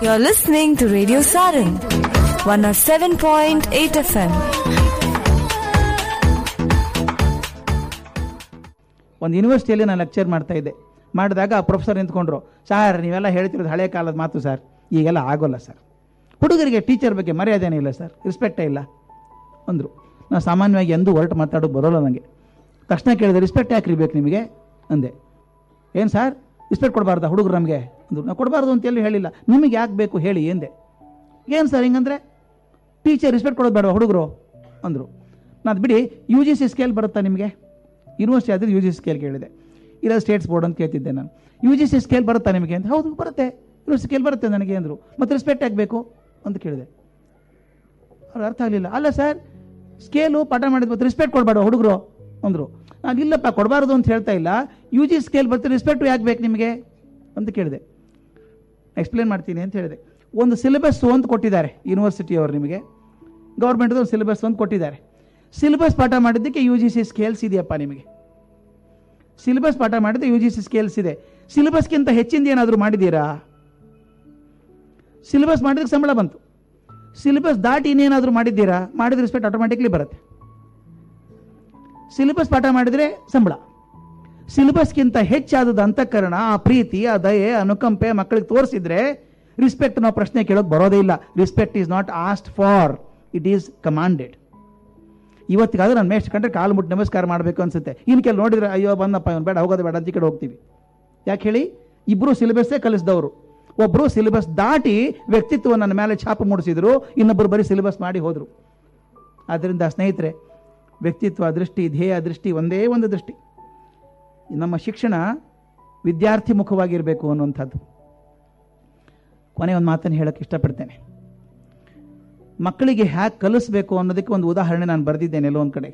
You're listening to Radio Saran, 107.8 FM. ಒಂದು ಯೂನಿವರ್ಸಿಟಿಯಲ್ಲಿ ನಾನು lecture ಮಾಡ್ತಾ ಇದ್ದೆ ಮಾಡಿದಾಗ ಪ್ರೊಫೆಸರ್ ನಿಂತ್ಕೊಂಡ್ರು ಸರ್ ನೀವೆಲ್ಲ ಹೇಳ್ತಿರೋದು ಹಳೆ ಕಾಲದ ಮಾತು ಸರ್ ಈಗೆಲ್ಲ ಆಗೋಲ್ಲ ಸರ್ ಹುಡುಗರಿಗೆ ಟೀಚರ್ ಬಗ್ಗೆ ಮರ್ಯಾದೆನೇ ಇಲ್ಲ ಸರ್ ರೆಸ್ಪೆಕ್ಟೇ ಇಲ್ಲ ಅಂದರು ನಾನು ಸಾಮಾನ್ಯವಾಗಿ ಎಂದೂ ಹೊರಟು ಮಾತಾಡೋದು ಬರೋಲ್ಲ ನನಗೆ ತಕ್ಷಣ ಕೇಳಿದೆ ರೆಸ್ಪೆಕ್ಟ್ ಯಾಕೆ ಇರ್ಬೇಕು ನಿಮಗೆ ಅಂದೆ ಏನು ಸರ್ ರೆಸ್ಪೆಕ್ಟ್ ಕೊಡಬಾರ್ದಾ ಹುಡುಗರು ನಮಗೆ ಅಂದರು ನಾವು ಕೊಡಬಾರ್ದು ಅಂತ ಎಲ್ಲಿ ಹೇಳಿಲ್ಲ ನಿಮಗೆ ಯಾಕೆ ಬೇಕು ಹೇಳಿ ಎಂದೆ ಏನು ಸರ್ ಹಿಂಗಂದ್ರೆ ಟೀಚರ್ ರೆಸ್ಪೆಕ್ಟ್ ಕೊಡೋದು ಬೇಡವಾ ಹುಡುಗರು ಅಂದರು ನಾನು ಬಿಡಿ ಯು ಜಿ ಸಿ ಸ್ಕೇಲ್ ಬರುತ್ತಾ ನಿಮಗೆ ಯೂನಿವರ್ಸಿಟಿ ಆದರೆ ಯು ಜಿ ಸಿ ಸ್ಕೇಲ್ ಕೇಳಿದೆ ಇಲ್ಲ ಸ್ಟೇಟ್ಸ್ ಬೋರ್ಡ್ ಅಂತ ಕೇಳ್ತಿದ್ದೆ ನಾನು ಯು ಜಿ ಸಿ ಸ್ಕೇಲ್ ಬರುತ್ತಾ ನಿಮಗೆ ಅಂತ ಹೌದು ಬರುತ್ತೆ ಯೂನಿವರ್ಸಿಟಿ ಸ್ಕೇಲ್ ಬರುತ್ತೆ ನನಗೆ ಅಂದರು ಮತ್ತು ರೆಸ್ಪೆಕ್ಟ್ ಆಗಬೇಕು ಅಂತ ಕೇಳಿದೆ ಅವ್ರು ಅರ್ಥ ಆಗಲಿಲ್ಲ ಅಲ್ಲ ಸರ್ ಸ್ಕೇಲು ಪಾಠ ಮಾಡಿದ ಮತ್ತು ರೆಸ್ಪೆಕ್ಟ್ ಕೊಡಬೇಡ ಹುಡುಗರು ಅಂದರು ನಾನು ಇಲ್ಲಪ್ಪ ಕೊಡಬಾರ್ದು ಅಂತ ಹೇಳ್ತಾ ಇಲ್ಲ ಯು ಜಿ ಸ್ಕೇಲ್ ಬರ್ತಾರೆ ರೆಸ್ಪೆಕ್ಟು ಯಾಕೆ ಬೇಕು ನಿಮಗೆ ಅಂತ ಕೇಳಿದೆ ಎಕ್ಸ್ಪ್ಲೇನ್ ಮಾಡ್ತೀನಿ ಅಂತ ಹೇಳಿದೆ ಒಂದು ಸಿಲೆಬಸ್ ಅಂತ ಕೊಟ್ಟಿದ್ದಾರೆ ಯೂನಿವರ್ಸಿಟಿಯವರು ನಿಮಗೆ ಗೌರ್ಮೆಂಟ್ದು ಒಂದು ಸಿಲೆಬಸ್ ಒಂದು ಕೊಟ್ಟಿದ್ದಾರೆ ಸಿಲೆಬಸ್ ಪಾಠ ಮಾಡಿದ್ದಕ್ಕೆ ಯು ಜಿ ಸಿ ಸ್ಕೇಲ್ಸ್ ಇದೆಯಪ್ಪ ನಿಮಗೆ ಸಿಲೆಬಸ್ ಪಾಠ ಮಾಡಿದ್ರೆ ಯು ಜಿ ಸಿ ಸ್ಕೇಲ್ಸ್ ಇದೆ ಸಿಲೆಬಸ್ಗಿಂತ ಹೆಚ್ಚಿಂದ ಏನಾದರೂ ಮಾಡಿದ್ದೀರಾ ಸಿಲೆಬಸ್ ಮಾಡಿದಕ್ಕೆ ಸಂಬಳ ಬಂತು ಸಿಲೆಬಸ್ ದಾಟಿ ಇನ್ನೇನಾದರೂ ಮಾಡಿದ್ದೀರಾ ಮಾಡಿದ ರೆಸ್ಪೆಕ್ಟ್ ಆಟೋಮ್ಯಾಟಿಕ್ಲಿ ಬರುತ್ತೆ ಸಿಲೆಬಸ್ ಪಾಠ ಮಾಡಿದರೆ ಸಂಬಳ ಸಿಲೆಬಸ್ಗಿಂತ ಹೆಚ್ಚಾದದ ಅಂತಃಕರಣ ಆ ಪ್ರೀತಿ ಆ ದಯೆ ಅನುಕಂಪೆ ಮಕ್ಕಳಿಗೆ ತೋರಿಸಿದ್ರೆ ರಿಸ್ಪೆಕ್ಟ್ ನಾವು ಪ್ರಶ್ನೆ ಕೇಳೋದು ಬರೋದೇ ಇಲ್ಲ respect is not asked for it is commanded ಇವತ್ತಿಗಾದ್ರೂ ನಾನು ಮೇಸ್ಟ್ ಕಂಡ್ರೆ ಕಾಲು ಮುಟ್ಟು ನಮಸ್ಕಾರ ಮಾಡಬೇಕು ಅನ್ಸುತ್ತೆ ಇನ್ನು ಕೆಲ ನೋಡಿದ್ರೆ ಅಯ್ಯೋ ಬಂದಪ್ಪ ಇವನು ಬೇಡ ಹೋಗೋದು ಬೇಡ ಅಂತ ಈ ಕಡೆ ಹೋಗ್ತೀವಿ ಯಾಕೆ ಹೇಳಿ ಇಬ್ಬರು ಸಿಲೆಬಸ್ಸೇ ಕಲಿಸಿದವರು ಒಬ್ಬರು ಸಿಲೆಬಸ್ ದಾಟಿ ವ್ಯಕ್ತಿತ್ವ ನನ್ನ ಮೇಲೆ ಛಾಪು ಮೂಡಿಸಿದ್ರು ಇನ್ನೊಬ್ಬರು ಬರೀ ಸಿಲೆಬಸ್ ಮಾಡಿ ಹೋದರು ಆದ್ದರಿಂದ ಸ್ನೇಹಿತರೆ ವ್ಯಕ್ತಿತ್ವ ದೃಷ್ಟಿ ಧ್ಯೇಯ ದೃಷ್ಟಿ ಒಂದೇ ಒಂದು ದೃಷ್ಟಿ ನಮ್ಮ ಶಿಕ್ಷಣ ವಿದ್ಯಾರ್ಥಿ ಮುಖವಾಗಿರಬೇಕು ಅನ್ನುವಂಥದ್ದು ಕೊನೆ ಒಂದು ಮಾತನ್ನು ಹೇಳಕ್ಕೆ ಇಷ್ಟಪಡ್ತೇನೆ ಮಕ್ಕಳಿಗೆ ಹ್ಯಾಕ್ ಕಲಿಸ್ಬೇಕು ಅನ್ನೋದಕ್ಕೆ ಒಂದು ಉದಾಹರಣೆ ನಾನು ಬರೆದಿದ್ದೇನೆ ಎಲ್ಲೋ ಒಂದು ಕಡೆ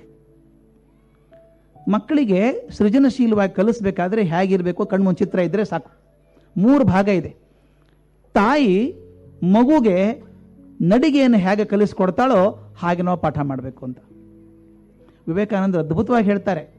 ಮಕ್ಕಳಿಗೆ ಸೃಜನಶೀಲವಾಗಿ ಕಲಿಸ್ಬೇಕಾದ್ರೆ ಹೇಗಿರಬೇಕು ಕಣ್ಮುಂದ್ ಚಿತ್ರ ಇದ್ದರೆ ಸಾಕು ಮೂರು ಭಾಗ ಇದೆ ತಾಯಿ ಮಗುಗೆ ನಡಿಗೆಯನ್ನು ಹೇಗೆ ಕಲಿಸ್ಕೊಡ್ತಾಳೋ ಹಾಗೆ ನಾವು ಪಾಠ ಮಾಡಬೇಕು ಅಂತ ವಿವೇಕಾನಂದರು ಅದ್ಭುತವಾಗಿ ಹೇಳ್ತಾರೆ